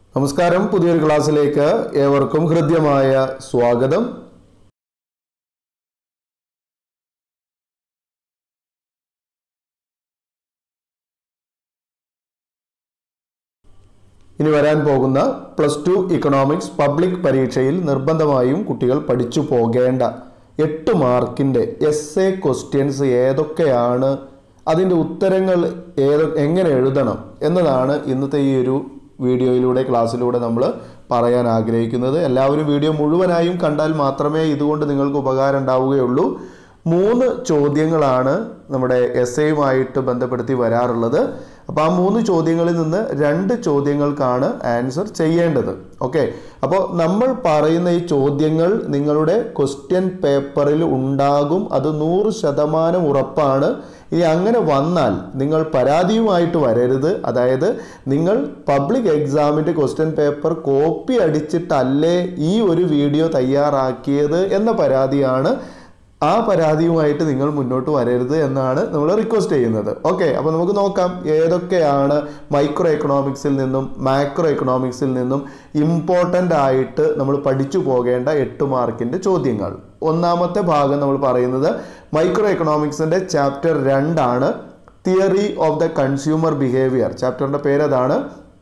നമസ്കാരം പുതിയൊരു ക്ലാസ്സിലേക്ക് ഏവർക്കും ഹൃദ്യമായ സ്വാഗതം ഇനി വരാൻ പോകുന്ന പ്ലസ് ടു ഇക്കണോമിക്സ് പബ്ലിക് പരീക്ഷയിൽ നിർബന്ധമായും കുട്ടികൾ പഠിച്ചു പോകേണ്ട എട്ട് മാർക്കിൻ്റെ എസ് എ ക്വസ്റ്റ്യൻസ് ഏതൊക്കെയാണ് അതിൻ്റെ ഉത്തരങ്ങൾ ഏത് എങ്ങനെ എഴുതണം എന്നതാണ് ഇന്നത്തെ ഈ ഒരു വീഡിയോയിലൂടെ ക്ലാസ്സിലൂടെ നമ്മൾ പറയാൻ ആഗ്രഹിക്കുന്നത് എല്ലാവരും വീഡിയോ മുഴുവനായും കണ്ടാൽ മാത്രമേ ഇതുകൊണ്ട് നിങ്ങൾക്ക് ഉപകാരം ഉണ്ടാവുകയുള്ളൂ മൂന്ന് ചോദ്യങ്ങളാണ് നമ്മുടെ എസ് എയുമായിട്ട് ബന്ധപ്പെടുത്തി വരാറുള്ളത് അപ്പോൾ ആ മൂന്ന് ചോദ്യങ്ങളിൽ നിന്ന് രണ്ട് ചോദ്യങ്ങൾക്കാണ് ആൻസർ ചെയ്യേണ്ടത് ഓക്കെ അപ്പോൾ നമ്മൾ പറയുന്ന ഈ ചോദ്യങ്ങൾ നിങ്ങളുടെ ക്വസ്റ്റ്യൻ പേപ്പറിൽ ഉണ്ടാകും അത് നൂറ് ശതമാനം ഉറപ്പാണ് ഇനി അങ്ങനെ വന്നാൽ നിങ്ങൾ പരാതിയുമായിട്ട് വരരുത് അതായത് നിങ്ങൾ പബ്ലിക് എക്സാമിൻ്റെ ക്വസ്റ്റ്യൻ പേപ്പർ കോപ്പി അടിച്ചിട്ടല്ലേ ഈ ഒരു വീഡിയോ തയ്യാറാക്കിയത് എന്ന പരാതിയാണ് ആ പരാതിയുമായിട്ട് നിങ്ങൾ മുന്നോട്ട് വരരുത് എന്നാണ് നമ്മൾ റിക്വസ്റ്റ് ചെയ്യുന്നത് ഓക്കെ അപ്പോൾ നമുക്ക് നോക്കാം ഏതൊക്കെയാണ് മൈക്രോ എക്കണോമിക്സിൽ നിന്നും മാക്രോ എക്കണോമിക്സിൽ നിന്നും ഇമ്പോർട്ടൻ്റ് ആയിട്ട് നമ്മൾ പഠിച്ചു പോകേണ്ട എട്ട് മാർക്കിൻ്റെ ചോദ്യങ്ങൾ ഒന്നാമത്തെ ഭാഗം നമ്മൾ പറയുന്നത് മൈക്രോ എക്കണോമിക്സിൻ്റെ ചാപ്റ്റർ രണ്ടാണ് theory of the consumer behaviour ചാപ്റ്ററിൻ്റെ പേരതാണ്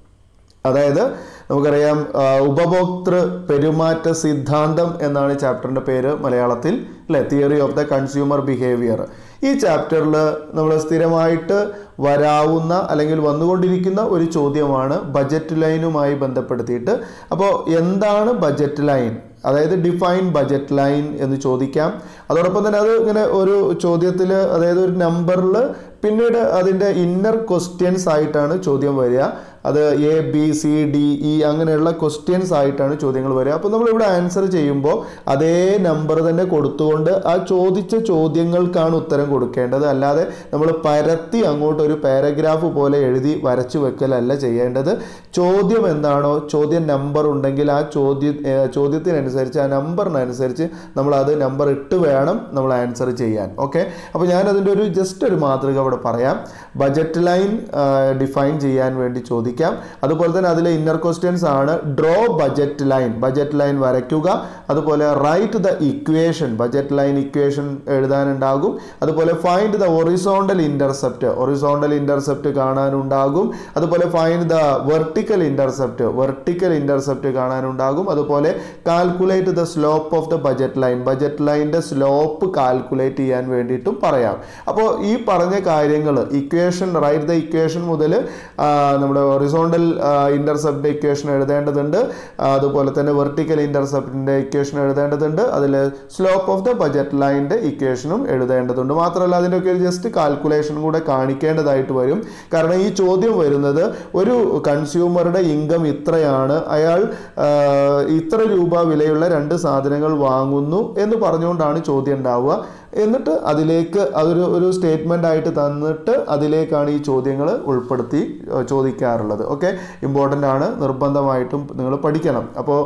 അതായത് നമുക്കറിയാം ആ, ഉപഭോക്തൃ പെരുമാറ്റ സിദ്ധാന്തം എന്നാണ് ചാപ്റ്ററിൻ്റെ പേര് മലയാളത്തിൽ അല്ലേ theory of the consumer behaviour ഈ ചാപ്റ്ററിൽ നമ്മൾ സ്ഥിരമായിട്ട് വരാവുന്ന അല്ലെങ്കിൽ വന്നുകൊണ്ടിരിക്കുന്ന ഒരു ചോദ്യമാണ് ബജറ്റ് ലൈനുമായി ബന്ധപ്പെടുത്തിയിട്ട് അപ്പോൾ എന്താണ് ബജറ്റ് ലൈൻ അതായത് ഡിഫൈൻ ബജറ്റ് ലൈൻ എന്ന് ചോദിക്കാം അതോടൊപ്പം തന്നെ അത് ഇങ്ങനെ ഒരു ചോദ്യത്തിൽ അതായത് ഒരു നമ്പറിൽ പിന്നീട് അതിൻ്റെ ഇന്നർ ക്വസ്റ്റ്യൻസ് ആയിട്ടാണ് ചോദ്യം വരിക അത് A B C D E അങ്ങനെയുള്ള ക്വസ്റ്റ്യൻസ് ആയിട്ടാണ് ചോദ്യങ്ങൾ വരിക അപ്പോൾ നമ്മളിവിടെ ആൻസർ ചെയ്യുമ്പോൾ അതേ നമ്പർ തന്നെ കൊടുത്തുകൊണ്ട് ആ ചോദിച്ച ചോദ്യങ്ങൾക്കാണ് ഉത്തരം കൊടുക്കേണ്ടത് അല്ലാതെ നമ്മൾ പരത്തി അങ്ങോട്ട് ഒരു പാരഗ്രാഫ് പോലെ എഴുതി വരച്ചു വെക്കലല്ല ചെയ്യേണ്ടത് ചോദ്യം എന്താണോ ചോദ്യം നമ്പർ ഉണ്ടെങ്കിൽ ആ ചോദ്യ ഏർ ചോദ്യത്തിനനുസരിച്ച് ആ നമ്പറിനനുസരിച്ച് നമ്മൾ അത് നമ്പർ ഇട്ട് വേണം നമ്മൾ ആൻസർ ചെയ്യാൻ ഓക്കെ അപ്പോൾ ഞാൻ അതിൻ്റെ ഒരു ജസ്റ്റ് ഒരു മാതൃക അവിടെ പറയാം ബജറ്റ് ലൈൻ ഡിഫൈൻ ചെയ്യാൻ വേണ്ടി ചോദിക്കാം അതുപോലെ തന്നെ അതിലെ ഇന്നർ ക്വസ്റ്റ്യൻസ് ആണ് draw budget line budget line വരയ്ക്കുക അതുപോലെ write the equation budget line equation എഴുതാനുണ്ടാകും അതുപോലെ find the horizontal intercept horizontal intercept കാണാനുണ്ടാകും അതുപോലെ find the vertical intercept vertical intercept കാണാനുണ്ടാകും അതുപോലെ calculate the slope of the budget line budget ലൈൻ്റെ slope calculate ചെയ്യാൻ വേണ്ടിയിട്ടും പറയാം അപ്പോൾ ഈ പറഞ്ഞ കാര്യങ്ങൾ ഇക്വേഷൻ റൈറ്റ് ദ ഇക്വേഷൻ മുതൽ നമ്മുടെ ഒറിസോണ്ടൽ ഇന്റർസെപ്റ്റ് ഇക്വേഷൻ എഴുതേണ്ടതുണ്ട് അതുപോലെ തന്നെ വെർട്ടിക്കൽ ഇന്റർസെപ്റ്റിൻ്റെ ഇക്വേഷൻ എഴുതേണ്ടതുണ്ട് അതിൽ സ്ലോപ്പ് ഓഫ് ദ ബജറ്റ് ലൈൻ്റെ ഇക്വേഷനും എഴുതേണ്ടതുണ്ട് മാത്രമല്ല അതിൻ്റെയൊക്കെ ഒരു ജസ്റ്റ് കാൽക്കുലേഷൻ കൂടെ കാണിക്കേണ്ടതായിട്ട് വരും കാരണം ഈ ചോദ്യം വരുന്നത് ഒരു കൺസ്യൂമറുടെ ഇൻകം ഇത്രയാണ് അയാൾ ആ, ഇത്ര രൂപ വിലയുള്ള രണ്ട് സാധനങ്ങൾ വാങ്ങുന്നു എന്ന് പറഞ്ഞുകൊണ്ടാണ് ചോദ്യം ഉണ്ടാവുക എന്നിട്ട് അതിലേക്ക് അതൊരു ഒരു സ്റ്റേറ്റ്മെൻ്റ് ആയിട്ട് തന്നിട്ട് അതിലേക്കാണ് ഈ ചോദ്യങ്ങൾ ഉൾപ്പെടുത്തി ഏർ, ചോദിക്കാറുള്ളത് ഓക്കെ ഇമ്പോർട്ടൻ്റ് ആണ് നിർബന്ധമായിട്ടും നിങ്ങൾ പഠിക്കണം അപ്പോൾ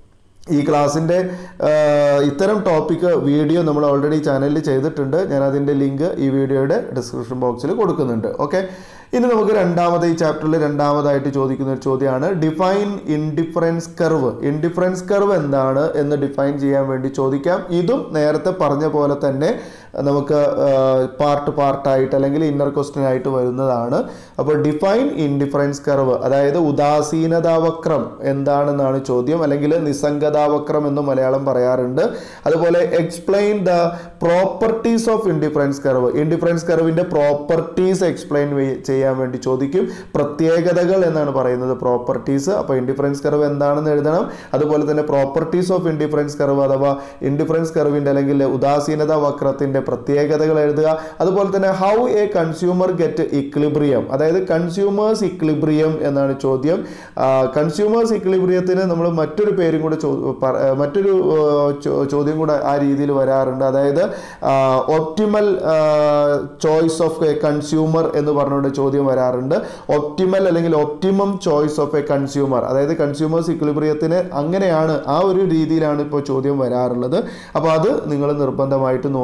ഈ ക്ലാസ്സിൻ്റെ ഇത്തരം ടോപ്പിക്ക് വീഡിയോ നമ്മൾ ഓൾറെഡി ചാനലിൽ ചെയ്തിട്ടുണ്ട് ഞാൻ അതിൻ്റെ ലിങ്ക് ഈ വീഡിയോയുടെ ഡിസ്ക്രിപ്ഷൻ ബോക്സിൽ കൊടുക്കുന്നുണ്ട് ഓക്കെ ഇനി നമുക്ക് രണ്ടാമത് ഈ ചാപ്റ്ററിൽ രണ്ടാമതായിട്ട് ചോദിക്കുന്ന ഒരു ചോദ്യമാണ് define indifference curve indifference curve എന്താണ് എന്ന് ഡിഫൈൻ ചെയ്യാൻ വേണ്ടി ചോദിക്കാം ഇതും നേരത്തെ പറഞ്ഞ പോലെ തന്നെ നമുക്ക് പാർട്ട് പാർട്ടായിട്ട് അല്ലെങ്കിൽ ഇന്നർ ക്വസ്റ്റ്യൻ ആയിട്ട് വരുന്നതാണ് അപ്പോൾ ഡിഫൈൻ ഇൻഡിഫറൻസ് കർവ് അതായത് ഉദാസീനതാവക്രം എന്താണെന്നാണ് ചോദ്യം അല്ലെങ്കിൽ നിസ്സംഗതാവക്രം എന്ന് മലയാളം പറയാറുണ്ട് അതുപോലെ explain the properties of indifference curve indifference കർവിൻ്റെ പ്രോപ്പർട്ടീസ് എക്സ്പ്ലെയിൻ ചെയ്യാൻ വേണ്ടി ചോദിക്കും പ്രത്യേകതകൾ എന്നാണ് പറയുന്നത് പ്രോപ്പർട്ടീസ് അപ്പോൾ ഇൻഡിഫറൻസ് കർവ് എന്താണെന്ന് എഴുതണം അതുപോലെ തന്നെ പ്രോപ്പർട്ടീസ് ഓഫ് ഇൻഡിഫറൻസ് കർവ് അഥവാ ഇൻഡിഫറൻസ് കർവിൻ്റെ അല്ലെങ്കിൽ ഉദാസീനത വക്രത്തിൻ്റെ പ്രത്യേകതകൾ എഴുതുക അതുപോലെ തന്നെ how a consumer get equilibrium അതായത് കൺസ്യൂമേഴ്സ് ഇക്ലിബ്രിയം എന്നാണ് ചോദ്യം കൺസ്യൂമേഴ്സ് ഇക്ലിബ്രിയത്തിന് നമ്മൾ മറ്റൊരു പേരും കൂടെ ചോ- പറ- ആ, മറ്റൊരു ആ, ചോ- ചോദ്യം കൂടെ ആ രീതിയിൽ വരാറുണ്ട് അതായത് optimal choice of a consumer എന്ന് പറഞ്ഞുകൊണ്ട് ചോദ്യം വരാറുണ്ട് ഒപ്റ്റിമൽ അല്ലെങ്കിൽ optimum choice of a consumer അതായത് കൺസ്യൂമേഴ്സ് ഇക്ലിബ്രിയത്തിന് അങ്ങനെയാണ് ആ ഒരു രീതിയിലാണ് ഇപ്പോൾ ചോദ്യം വരാറുള്ളത് അപ്പോൾ അത് നിങ്ങൾ നിർബന്ധമായിട്ട് നോക്കി പോകണം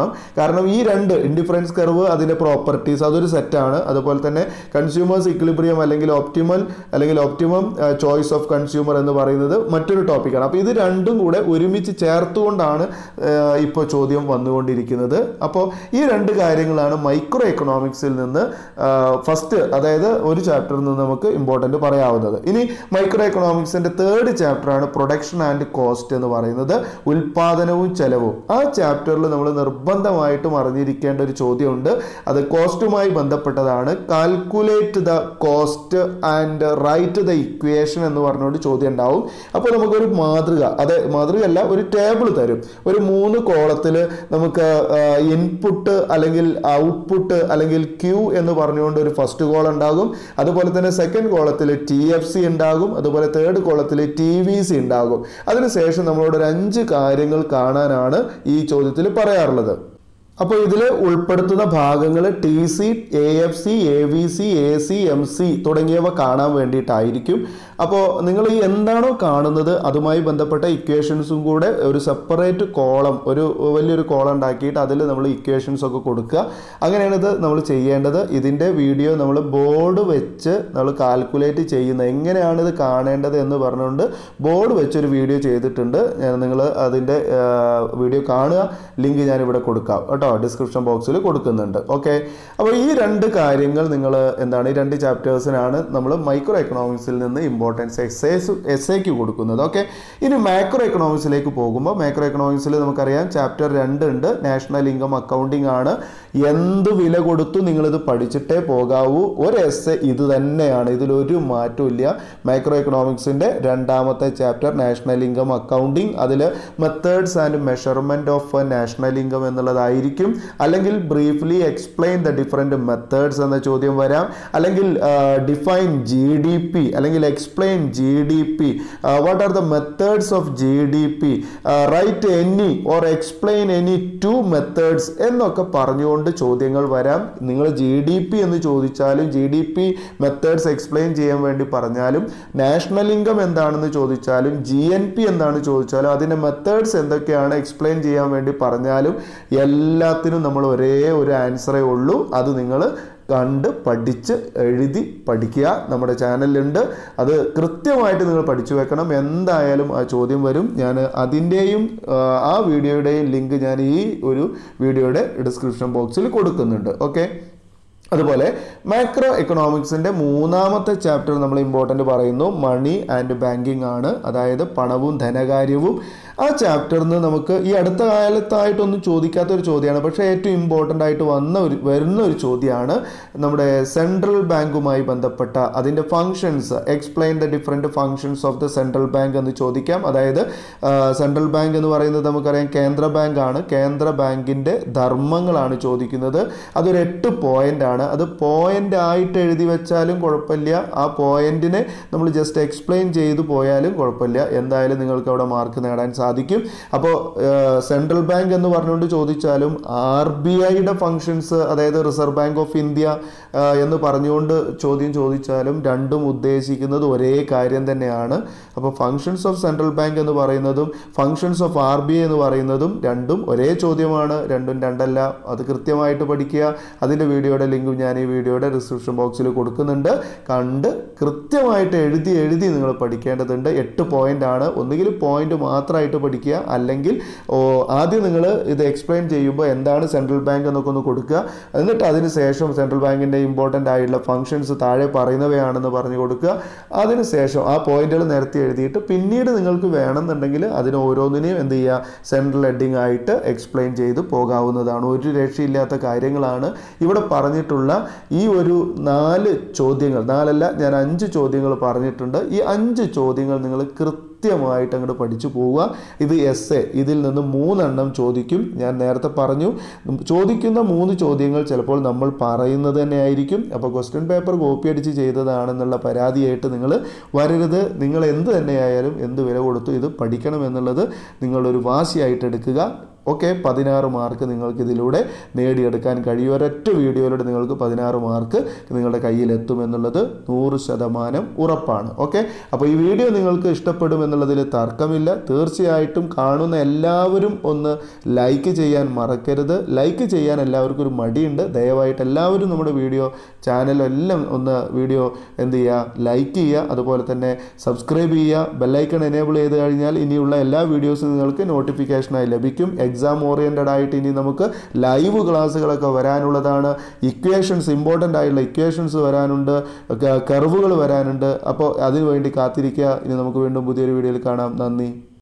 പോകണം കാരണം ഈ രണ്ട് ഇൻഡിഫറൻസ് കർവ് അതിൻ്റെ പ്രോപ്പർട്ടീസ് അതൊരു സെറ്റാണ് അതുപോലെ തന്നെ കൺസ്യൂമേഴ്സ് ഇക്വിലിബ്രിയം അല്ലെങ്കിൽ ഒപ്റ്റിമൽ അല്ലെങ്കിൽ ഒപ്റ്റിമം ചോയ്സ് ഓഫ് കൺസ്യൂമർ എന്ന് പറയുന്നത് മറ്റൊരു ടോപ്പിക്കാണ് അപ്പോൾ ഇത് രണ്ടും കൂടെ ഒരുമിച്ച് ചേർത്തുകൊണ്ടാണ് ഇപ്പോൾ ചോദ്യം വന്നുകൊണ്ടിരിക്കുന്നത് അപ്പോൾ ഈ രണ്ട് കാര്യങ്ങളാണ് മൈക്രോ എക്കണോമിക്സിൽ നിന്ന് ഫസ്റ്റ് അതായത് ഒരു ചാപ്റ്ററിൽ നിന്ന് നമുക്ക് ഇമ്പോർട്ടൻ്റ് പറയാവുന്നത് ഇനി മൈക്രോ എക്കണോമിക്സിൻ്റെ തേർഡ് ചാപ്റ്ററാണ് പ്രൊഡക്ഷൻ ആൻഡ് കോസ്റ്റ് എന്ന് പറയുന്നത് ഉൽപാദനവും ചെലവും ആ ചാപ്റ്ററിൽ നമ്മൾ നിർബന്ധമായിട്ടും അറിഞ്ഞിരിക്കേണ്ട ഒരു ചോദ്യമുണ്ട് അത് കോസ്റ്റുമായി ബന്ധപ്പെട്ടതാണ് calculate the cost and write the equation എന്ന് പറഞ്ഞുകൊണ്ട് ചോദ്യം ഉണ്ടാവും അപ്പോൾ നമുക്കൊരു മാതൃക അതെ മാതൃകയല്ല ഒരു ടേബിൾ തരും ഒരു മൂന്ന് കോളത്തിൽ നമുക്ക് ഇൻപുട്ട് അല്ലെങ്കിൽ ഔട്ട്പുട്ട് അല്ലെങ്കിൽ ക്യൂ എന്ന് പറഞ്ഞുകൊണ്ട് ഒരു ഫസ്റ്റ് കോളം ഉണ്ടാകും അതുപോലെ തന്നെ സെക്കൻഡ് കോളത്തിൽ ടി എഫ് സി ഉണ്ടാകും അതുപോലെ തേർഡ് കോളത്തിൽ ടി വി സി ഉണ്ടാകും അതിനുശേഷം നമ്മളോട് ഒരു അഞ്ച് കാര്യങ്ങൾ കാണാനാണ് ഈ ചോദ്യത്തിൽ പറയാറുള്ളത് അപ്പോൾ ഇതിൽ ഉൾപ്പെടുത്തുന്ന ഭാഗങ്ങൾ T C A F C A V C A C M C തുടങ്ങിയവ കാണാൻ വേണ്ടിയിട്ടായിരിക്കും അപ്പോൾ നിങ്ങൾ ഈ എന്താണോ കാണുന്നത് അതുമായി ബന്ധപ്പെട്ട ഇക്വേഷൻസും കൂടെ ഒരു സെപ്പറേറ്റ് കോളം ഒരു വലിയൊരു കോളം ഉണ്ടാക്കിയിട്ട് അതിൽ നമ്മൾ ഇക്വേഷൻസ് ഒക്കെ കൊടുക്കുക അങ്ങനെയാണ് ഇത് നമ്മൾ ചെയ്യേണ്ടത് ഇതിൻ്റെ വീഡിയോ നമ്മൾ ബോർഡ് വെച്ച് നമ്മൾ കാൽക്കുലേറ്റ് ചെയ്യുന്ന എങ്ങനെയാണ് ഇത് കാണേണ്ടത് എന്ന് പറഞ്ഞുകൊണ്ട് ബോർഡ് വെച്ചൊരു വീഡിയോ ചെയ്തിട്ടുണ്ട് നിങ്ങൾ അതിൻ്റെ വീഡിയോ കാണുക ലിങ്ക് ഞാനിവിടെ കൊടുക്കാം കേട്ടോ ഡിസ്ക്രിപ്ഷൻ ബോക്സിൽ കൊടുക്കുന്നുണ്ട് ഓക്കെ അപ്പോൾ ഈ രണ്ട് കാര്യങ്ങൾ നിങ്ങൾ എന്താണ് ഈ രണ്ട് ചാപ്റ്റേഴ്സിനാണ് നമ്മൾ മൈക്രോ എക്കണോമിക്സിൽ നിന്ന് ഇമ്പോർട്ടൻസ് എക്സൈസ് എസ് എക്ക് കൊടുക്കുന്നത് ഓക്കെ ഇനി മാക്രോ എക്കണോമിക്സിലേക്ക് പോകുമ്പോൾ മാക്രോ എക്കണോമിക്സിൽ നമുക്കറിയാം ചാപ്റ്റർ രണ്ട് ഉണ്ട് നാഷണൽ ഇൻകം അക്കൗണ്ടിംഗ് ആണ് എന്ത് വില കൊടുത്തു നിങ്ങളിത് പഠിച്ചിട്ടേ പോകാവൂ ഒരു എസ് ഇത് തന്നെയാണ് ഇതിലൊരു മാറ്റവും ഇല്ല മൈക്രോ എക്കണോമിക്സിൻ്റെ രണ്ടാമത്തെ ചാപ്റ്റർ നാഷണൽ ഇൻകം അക്കൗണ്ടിംഗ് അതിൽ methods and measurement of national income എന്നുള്ളതായിരിക്കും അല്ലെങ്കിൽ briefly explain the different methods എന്ന ചോദ്യം വരാം അല്ലെങ്കിൽ ഡിഫൈൻ ജി ഡി പി അല്ലെങ്കിൽ explain G D P what are the methods of G D P write any or explain any two methods എന്നൊക്കെ പറഞ്ഞുകൊണ്ട് ചോദ്യങ്ങൾ വരാം നിങ്ങൾ ജി ഡി പി എന്ന് ചോദിച്ചാലും G D P methods explain ചെയ്യാൻ വേണ്ടി പറഞ്ഞാലും നാഷണൽ ഇൻകം എന്താണെന്ന് ചോദിച്ചാലും ജി എൻ പി എന്താണ് ചോദിച്ചാലും അതിൻ്റെ മെത്തേഡ്സ് എന്തൊക്കെയാണ് എക്സ്പ്ലെയിൻ ചെയ്യാൻ വേണ്ടി പറഞ്ഞാലും എല്ലാത്തിനും നമ്മൾ ഒരേ ഒരു ആൻസറേ ഉള്ളൂ അത് നിങ്ങൾ കണ്ട് പഠിച്ച് എഴുതി പഠിക്കുക നമ്മുടെ ചാനലിലുണ്ട് അത് കൃത്യമായിട്ട് നിങ്ങൾ പഠിച്ചു വെക്കണം എന്തായാലും ആ ചോദ്യം വരും ഞാൻ അതിൻ്റെയും ആ വീഡിയോയുടെയും ലിങ്ക് ഞാൻ ഈ ഒരു വീഡിയോയുടെ ഡിസ്ക്രിപ്ഷൻ ബോക്സിൽ കൊടുക്കുന്നുണ്ട് ഓക്കെ അതുപോലെ മാക്രോ എക്കണോമിക്സിൻ്റെ മൂന്നാമത്തെ ചാപ്റ്റർ നമ്മൾ ഇമ്പോർട്ടൻ്റ് പറയുന്നു മണി ആൻഡ് ബാങ്കിങ് ആണ് അതായത് പണവും ധനകാര്യവും ആ ചാപ്റ്ററിൽ നിന്ന് നമുക്ക് ഈ അടുത്ത കാലത്തായിട്ടൊന്നും ചോദിക്കാത്ത ഒരു ചോദ്യമാണ് പക്ഷേ ഏറ്റവും ഇമ്പോർട്ടൻ്റ് ആയിട്ട് വന്ന ഒരു വരുന്ന ഒരു ചോദ്യമാണ് നമ്മുടെ സെൻട്രൽ ബാങ്കുമായി ബന്ധപ്പെട്ട അതിൻ്റെ functions explain the different functions of the central bank എന്ന് ചോദിക്കാം അതായത് സെൻട്രൽ ബാങ്ക് എന്ന് പറയുന്നത് നമുക്കറിയാം കേന്ദ്ര ബാങ്ക് ആണ് കേന്ദ്ര ബാങ്കിൻ്റെ ധർമ്മങ്ങളാണ് ചോദിക്കുന്നത് അതൊരു എട്ട് പോയിന്റ് ആണ് അത് പോയിന്റ് ആയിട്ട് എഴുതി വെച്ചാലും കുഴപ്പമില്ല ആ പോയിന്റിനെ നമ്മൾ ജസ്റ്റ് എക്സ്പ്ലെയിൻ ചെയ്തു പോയാലും കുഴപ്പമില്ല എന്തായാലും നിങ്ങൾക്ക് അവിടെ മാർക്ക് നേടാൻ സാധിക്കും അപ്പോൾ സെൻട്രൽ ബാങ്ക് എന്ന് പറഞ്ഞുകൊണ്ട് ചോദിച്ചാലും ആർ ബി ഐയുടെ ഫങ്ഷൻസ് അതായത് റിസർവ് ബാങ്ക് ഓഫ് ഇന്ത്യ എന്ന് പറഞ്ഞുകൊണ്ട് ചോദ്യം ചോദിച്ചാലും രണ്ടും ഉദ്ദേശിക്കുന്നത് ഒരേ കാര്യം തന്നെയാണ് അപ്പോൾ ഫങ്ഷൻസ് ഓഫ് സെൻട്രൽ ബാങ്ക് എന്ന് പറയുന്നതും functions of R B I എന്ന് പറയുന്നതും രണ്ടും ഒരേ ചോദ്യമാണ് രണ്ടും രണ്ടല്ല അത് കൃത്യമായിട്ട് പഠിക്കുക അതിൻ്റെ വീഡിയോയുടെ ലിങ്കും ഞാൻ ഈ വീഡിയോയുടെ ഡിസ്ക്രിപ്ഷൻ ബോക്സിൽ കൊടുക്കുന്നുണ്ട് കണ്ട് കൃത്യമായിട്ട് എഴുതി എഴുതി നിങ്ങൾ പഠിക്കേണ്ടതുണ്ട് എട്ട് പോയിന്റ് ആണ് ഒന്നുകിൽ പോയിന്റ് മാത്രമായിട്ട് പഠിക്കുക അല്ലെങ്കിൽ ഓ, ആദ്യം നിങ്ങൾ ഇത് എക്സ്പ്ലെയിൻ ചെയ്യുമ്പോൾ എന്താണ് സെൻട്രൽ ബാങ്ക് എന്നൊക്കെ ഒന്ന് കൊടുക്കുക എന്നിട്ട് അതിന് ശേഷം സെൻട്രൽ ബാങ്കിൻ്റെ ഇമ്പോർട്ടൻ്റ് ആയിട്ടുള്ള ഫങ്ഷൻസ് താഴെ പറയുന്നവയാണെന്ന് പറഞ്ഞു കൊടുക്കുക അതിന് ശേഷം ആ പോയിന്റുകൾ നിരത്തി എഴുതിയിട്ട് പിന്നീട് നിങ്ങൾക്ക് വേണമെന്നുണ്ടെങ്കിൽ അതിന് ഓരോന്നിനെയും എന്ത് ചെയ്യുക സെൻട്രൽ ഹെഡിങ് ആയിട്ട് എക്സ്പ്ലെയിൻ ചെയ്ത് പോകാവുന്നതാണ് ഒരു രക്ഷയില്ലാത്ത കാര്യങ്ങളാണ് ഇവിടെ പറഞ്ഞിട്ടുള്ള ഈ ഒരു നാല് ചോദ്യങ്ങൾ നാലല്ല ഞാൻ അഞ്ച് ചോദ്യങ്ങൾ പറഞ്ഞിട്ടുണ്ട് ഈ അഞ്ച് ചോദ്യങ്ങൾ നിങ്ങൾ കൃത്യമായിട്ട് അങ്ങോട്ട് പഠിച്ചു പോവുക ഇത് എസ് എ ഇതിൽ നിന്ന് മൂന്നെണ്ണം ചോദിക്കും ഞാൻ നേരത്തെ പറഞ്ഞു ചോദിക്കുന്ന മൂന്ന് ചോദ്യങ്ങൾ ചിലപ്പോൾ നമ്മൾ പറയുന്നത് തന്നെ ആയിരിക്കും അപ്പോൾ ക്വസ്റ്റ്യൻ പേപ്പർ കോപ്പി അടിച്ച് ചെയ്തതാണെന്നുള്ള പരാതിയായിട്ട് നിങ്ങൾ വരരുത് നിങ്ങൾ എന്ത് തന്നെയായാലും എന്ത് വില കൊടുത്തു ഇത് പഠിക്കണം എന്നുള്ളത് നിങ്ങളൊരു വാശിയായിട്ട് എടുക്കുക ഓക്കെ പതിനാറ് മാർക്ക് നിങ്ങൾക്ക് ഇതിലൂടെ നേടിയെടുക്കാൻ കഴിയും ഒരൊറ്റ വീഡിയോയിലൂടെ നിങ്ങൾക്ക് പതിനാറ് മാർക്ക് നിങ്ങളുടെ കയ്യിൽ എത്തുമെന്നുള്ളത് നൂറ് ശതമാനം ഉറപ്പാണ് ഓക്കെ അപ്പോൾ ഈ വീഡിയോ നിങ്ങൾക്ക് ഇഷ്ടപ്പെടുമെന്നുള്ളതിൽ തർക്കമില്ല തീർച്ചയായിട്ടും കാണുന്ന എല്ലാവരും ഒന്ന് ലൈക്ക് ചെയ്യാൻ മറക്കരുത് ലൈക്ക് ചെയ്യാൻ എല്ലാവർക്കും ഒരു മടിയുണ്ട് ദയവായിട്ട് എല്ലാവരും നമ്മുടെ വീഡിയോ ചാനലെല്ലാം ഒന്ന് വീഡിയോ എന്ത് ചെയ്യുക ലൈക്ക് ചെയ്യുക അതുപോലെ തന്നെ സബ്സ്ക്രൈബ് ചെയ്യുക ബെല്ലൈക്കൺ എനേബിൾ ചെയ്ത് കഴിഞ്ഞാൽ ഇനിയുള്ള എല്ലാ വീഡിയോസും നിങ്ങൾക്ക് നോട്ടിഫിക്കേഷനായി ലഭിക്കും എക്സാം ഓറിയൻറ്റഡ് ആയിട്ട് ഇനി നമുക്ക് ലൈവ് ക്ലാസ്സുകളൊക്കെ വരാനുള്ളതാണ് ഇക്വേഷൻസ് ഇമ്പോർട്ടൻ്റ് ആയിട്ടുള്ള ഇക്വേഷൻസ് വരാനുണ്ട് കർവുകൾ വരാനുണ്ട് അപ്പോൾ അതിനു വേണ്ടി കാത്തിരിക്കുക ഇനി നമുക്ക് വീണ്ടും പുതിയൊരു വീഡിയോയിൽ കാണാം നന്ദി